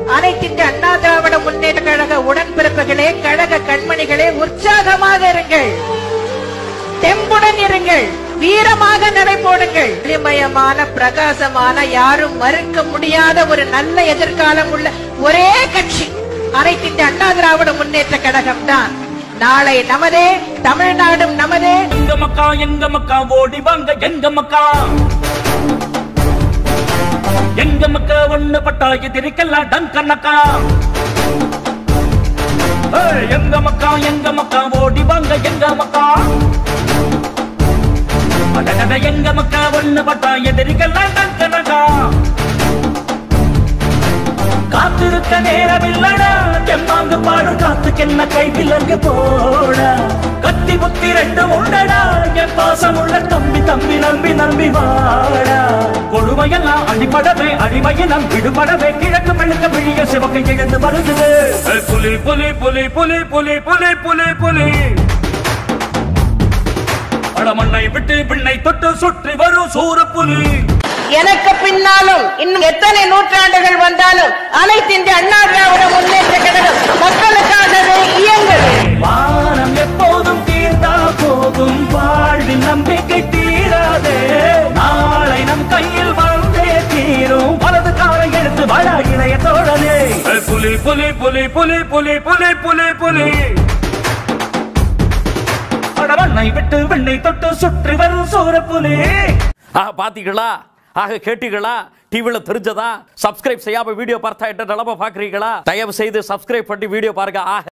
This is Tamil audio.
அனைத்திந்திய அண்ணா திராவிட முன்னேற்ற கழக உடன்பிறப்புகளே கழக கண்மணிகளே உற்சாகமாக இருங்கள் தெம்புடன் இருங்கள் வீரமாக நடை போடுங்கள் ஒளிமயமான பிரகாசமான யாரும் மறுக்க முடியாத ஒரு நல்ல எதிர்காலம் உள்ள ஒரே கட்சி அனைத்திந்திய அண்ணா திராவிட முன்னேற்ற கழகம் தான் நாளை நமதே தமிழ்நாடும் நமதே எங்க மக்கா எங்க மக்கா ஓடி வாங்க எங்க மக்கா எங்க மக்கா ஒண்ணு பட்டா எதிரிக்கெல்லாம் டங்கனக்கா ஏய், எங்க மக்கா எங்க மக்கா ஓடி வாங்க எங்க மக்கா அடடட, எங்க மக்கா ஒண்ணு பட்டா எதிரிக்கெல்லாம் டங்கனக்கா காத்திருக்க நேரமில்லடா தெம்மாங்கு பாடும் காத்துக்கென்ன கை விலங்கு போடா கத்தி புத்தி ரெண்டும் உண்டடா என் பாசம் உள்ள தம்பி தம்பி நம்பி நம்பி வாடா கொடுமையெல்லாம் அடிபடவே அடிமையினம் விடுபடவே கிழக்கு மெழுக்க விழிய சிவக்கை எழுந்து வருகுது ஏய், புலி புலி புலி புலி புலி புலி புலி புலி அடமண்ணை விட்டு பின்னை தொட்டு சுற்றி வரும் சூர புலி எனக்கு பின்னாலும் இன்னும் எத்தனை நூற்றாண்டுகள் வந்தாலும் அனைத்து இந்திய அண்ணா திராவிட முன்னேற்ற கழகம் மக்களுக்காகவே இயங்குது வானம் எப்போதும் தீர்ந்தா போதும் வாழ்வின் நம்பிக்கை தீராதே நாளை நம் கையில் வந்தே தீரும் வலது காலை எடுத்து வள இளைய தோழனே புலி புலி புலி புலி புலி புலி புலி புலி அடவண்ணை விட்டு வெண்ணை தொட்டு சுற்றி வரும் சூர புலி ஆக பாத்தீங்களா ஆக கேட்டீங்களா டிவில தெரிஞ்சதா சப்ஸ்கிரைப் செய்யாம வீடியோ பார்த்தா என்ன நிலம பாக்குறீங்களா தயவு செய்து சப்ஸ்கிரைப் பண்ணி வீடியோ பாருங்க ஆக